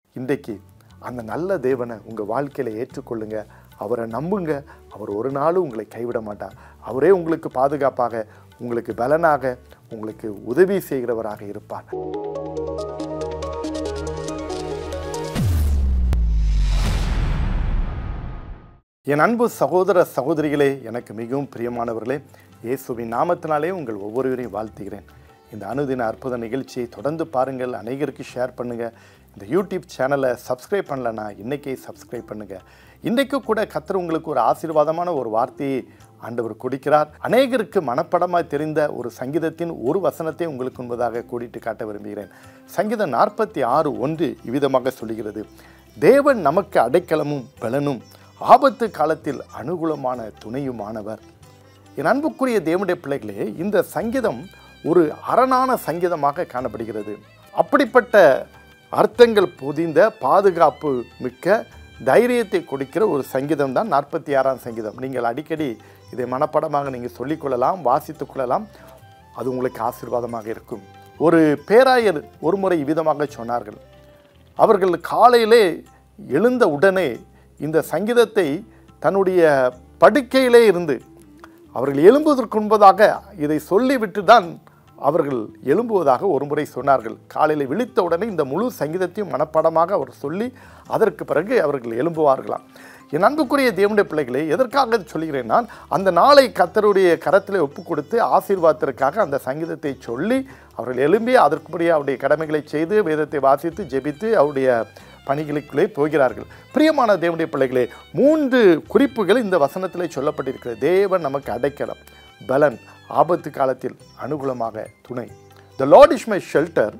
இன்றைக்கு அந்த நல்ல தேவனை உங்கள் வாழ்க்கையில் ஏற்றுக்கொள்ளுங்க அவரை நம்புங்க அவர் ஒரு நாளும் உங்களை கைவிட மாட்டார் அவரே உங்களுக்கு பாதுகாப்பாக உங்களுக்கு பலனாக உங்களுக்கு உதவி செய்கிறவராக இருப்பார் என் அன்பு சகோதர சகோதரிகளே எனக்கு மிகவும் பிரியமானவர்களே இயேசுவின் நாமத்தினாலே உங்கள் ஒவ்வொருவரையும் வாழ்த்துகிறேன் இந்த அனுதின அற்புத நிகழ்ச்சியை தொடர்ந்து பாருங்கள் அநேகருக்கு ஷேர் பண்ணுங்கள் இந்த யூடியூப் சேனலை சப்ஸ்கிரைப் பண்ணலனா இன்றைக்கே சப்ஸ்கிரைப் பண்ணுங்கள் இன்றைக்கு கூட கத்தர் உங்களுக்கு ஒரு ஆசீர்வாதமான ஒரு வார்த்தையை ஆண்டவர் கொடுக்கிறார் அநேகருக்கு மனப்படமாய் தெரிந்த ஒரு சங்கீதத்தின் ஒரு வசனத்தை உங்களுக்கு முன்பதாக கூடிட்டு காட்ட விரும்புகிறேன் சங்கீதம் நாற்பத்தி ஆறு ஒன்று இவ்விதமாக சொல்லுகிறது தேவன் நமக்கு அடைக்கலமும் பலனும் ஆபத்து காலத்தில் அனுகூலமான துணையுமானவர் என் அன்புக்குரிய தேவனுடைய பிள்ளைகளே இந்த சங்கீதம் ஒரு அரணான சங்கீதமாக காணப்படுகிறது அப்படிப்பட்ட அர்த்தங்கள் பொதிந்த பாதுகாப்பு மிக்க தைரியத்தை கொடுக்கிற ஒரு சங்கீதம் தான் நாற்பத்தி ஆறாம் சங்கீதம் நீங்கள் அடிக்கடி இதை மனப்படமாக நீங்கள் சொல்லிக்கொள்ளலாம் வாசித்துக் கொள்ளலாம் அது உங்களுக்கு ஆசீர்வாதமாக இருக்கும் ஒரு பேராயர் ஒரு முறை இவ்விதமாக சொன்னார்கள் அவர்கள் காலையிலே எழுந்த உடனே இந்த சங்கீதத்தை தன்னுடைய படுக்கையிலே இருந்து அவர்கள் எழும்புவதற்கு முன்பதாக இதை சொல்லிவிட்டு தான் அவர்கள் எழும்புவதாக ஒரு முறை சொன்னார்கள் காலையில் விழித்த உடனே இந்த முழு சங்கீதத்தையும் மனப்பாடமாக அவர் சொல்லி அதற்கு பிறகு அவர்கள் எழும்புவார்களாம் என் அன்புக்குரிய தேவனுடைய பிள்ளைகளை எதற்காக இதை சொல்கிறேன் நான் அந்த நாளை கத்தருடைய கரத்தில் ஒப்பு கொடுத்து ஆசீர்வாதத்திற்காக அந்த சங்கீதத்தை சொல்லி அவர்கள் எழும்பி அதற்குரிய அவருடைய கடமைகளை செய்து வேதத்தை வாசித்து ஜெபித்து அவருடைய பணிகளுக்குள்ளே போகிறார்கள் பிரியமான தேவனுடைய பிள்ளைகளே மூன்று குறிப்புகள் இந்த வசனத்திலே சொல்லப்பட்டிருக்கிறது தேவன் நமக்கு அடைக்கலம் பலன் ஆபத்து காலத்தில் அனுகூலமாக துணை the lord is my shelter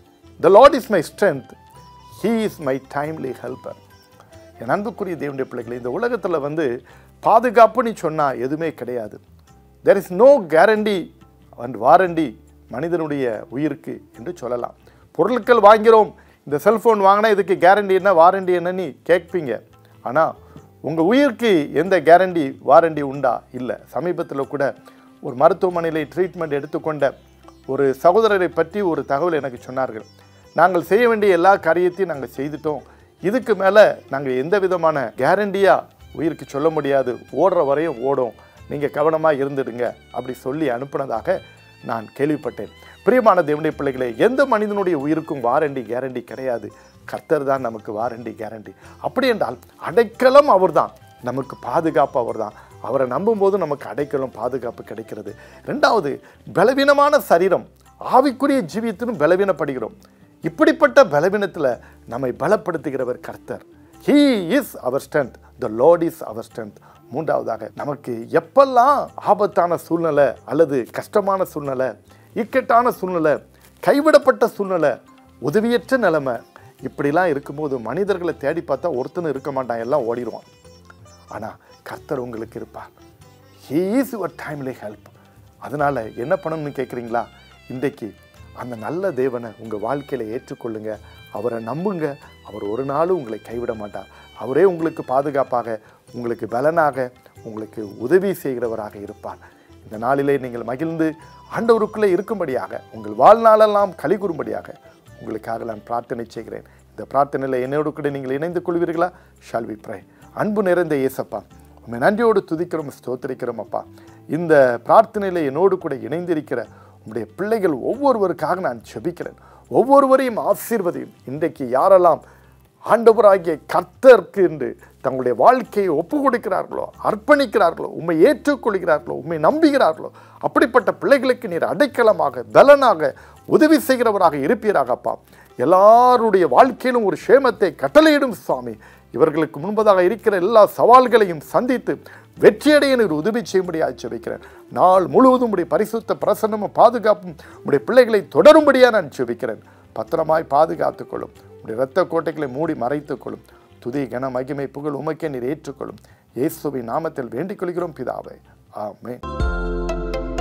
the lord is my strength he is my timely helper என் அன்புக்குரிய தேவனுடைய பிள்ளைகளே இந்த உலகத்தில் வந்து பாதுகாப்புன்னு சொன்னால் எதுவுமே கிடையாது there is no guarantee and warranty மனிதனுடைய உயிருக்கு என்று சொல்லலாம் பொருட்கள் வாங்கிறோம் இந்த செல்ஃபோன் வாங்கினா இதுக்கு கேரண்டி என்ன வாரண்டி என்னன்னு கேட்பீங்க ஆனால் உங்கள் உயிருக்கு எந்த கேரண்டி வாரண்டி உண்டா இல்லை சமீபத்தில் கூட ஒரு மருத்துவமனையில் ட்ரீட்மெண்ட் எடுத்துக்கொண்ட ஒரு சகோதரரை பற்றி ஒரு தகவல் எனக்கு சொன்னார்கள் நாங்கள் செய்ய வேண்டிய எல்லா காரியத்தையும் நாங்கள் செய்துட்டோம் இதுக்கு மேலே நாங்கள் எந்த விதமான கேரண்டியாக உயிருக்கு சொல்ல முடியாது ஓடுற வரையும் ஓடும் நீங்கள் கவனமாக இருந்துடுங்க அப்படி சொல்லி அனுப்புனதாக நான் கேள்விப்பட்டேன் பிரியமான தேவனுடைய பிள்ளைகளே எந்த மனிதனுடைய உயிருக்கும் வாரண்டி கேரண்டி கிடையாது கர்த்தர் தான் நமக்கு வாரண்டி கேரண்டி அப்படி என்றால் அடைக்கலம் அவர்தான் நமக்கு பாதுகாப்பு அவர்தான் அவரை நம்பும்போது நமக்கு அடைக்கலம் பாதுகாப்பு கிடைக்கிறது ரெண்டாவது பலவீனமான சரீரம் ஆவிக்குரிய ஜீவியத்திலும் பலவீனப்படுகிறோம் இப்படிப்பட்ட பலவீனத்தில் நம்மை பலப்படுத்துகிறவர் கர்த்தர் ஹீ இஸ் அவர் ஸ்ட்ரென்த் த லார்ட் இஸ் அவர் ஸ்ட்ரென்த் மூன்றாவதாக நமக்கு எப்பெல்லாம் ஆபத்தான சூழ்நிலை அல்லது கஷ்டமான சூழ்நிலை இக்கட்டான சூழ்நிலை கைவிடப்பட்ட சூழ்நிலை உதவியற்ற நிலைமை இப்படிலாம் இருக்கும்போது மனிதர்களை தேடி பார்த்தா ஒருத்தனும் இருக்க மாட்டான் எல்லாம் ஓடிடுவான் ஆனால் கர்த்தர் உங்களுக்கு இருப்பார் he is your timely help அதனால் என்ன பண்ணணும்னு கேட்குறீங்களா இன்றைக்கு அந்த நல்ல தேவனை உங்கள் வாழ்க்கையில் ஏற்றுக்கொள்ளுங்க அவரை நம்புங்க அவர் ஒரு நாளும் உங்களை கைவிட மாட்டார் அவரே உங்களுக்கு பாதுகாப்பாக உங்களுக்கு பலனாக உங்களுக்கு உதவி செய்கிறவராக இருப்பார் இந்த நாளிலே நீங்கள் மகிழ்ந்து ஆண்டவருக்குள்ளே இருக்கும்படியாக உங்கள் வாழ்நாளெல்லாம் களி கூறும்படியாக உங்களுக்காக நான் பிரார்த்தனை செய்கிறேன் இந்த பிரார்த்தனையில் என்னோடு கூட நீங்கள் இணைந்து கொள்வீர்களா ஷால் வி ப்ரை அன்பு நிறைந்த இயேசப்பா உண்மை நன்றியோடு துதிக்கிறோம் ஸ்தோத்திரிக்கிறோம் அப்பா இந்த பிரார்த்தனையில் என்னோடு கூட இணைந்திருக்கிற உங்களுடைய பிள்ளைகள் ஒவ்வொருவருக்காக நான் செபிக்கிறேன் ஒவ்வொருவரையும் ஆசீர்வதியும் இன்றைக்கு யாரெல்லாம் ஆண்டவராகிய கர்த்தருக்கு என்று தங்களுடைய வாழ்க்கையை ஒப்பு கொடுக்கிறார்களோ அர்ப்பணிக்கிறார்களோ உண்மை ஏற்றுக்கொள்கிறார்களோ உண்மை நம்புகிறார்களோ அப்படிப்பட்ட பிள்ளைகளுக்கு நீர் அடைக்கலமாக பலனாக உதவி செய்கிறவராக இருப்பீராக அப்பா எல்லாருடைய வாழ்க்கையிலும் ஒரு சேமத்தை கட்டளையிடும் சுவாமி இவர்களுக்கு முன்பதாக இருக்கிற எல்லா சவால்களையும் சந்தித்து வெற்றியடைய நீர் உதவி செய்யும்படியாக ஜெபிக்கிறேன் நாள் முழுவதும் உடைய பரிசுத்த பிரசன்னமும் பாதுகாப்பும் உடைய பிள்ளைகளை தொடரும்படியாக நான் ஜெபிக்கிறேன் பத்திரமாய் பாதுகாத்துக் கொள்ளும் உடைய இரத்த கோட்டைகளை மூடி மறைத்துக் கொள்ளும் துதி கன மகிமை புகழ் உமக்கே நீர் ஏற்றுக்கொள்ளும் இயேசுவின் நாமத்தில் வேண்டிக் கொள்கிறோம் பிதாவே ஆமென்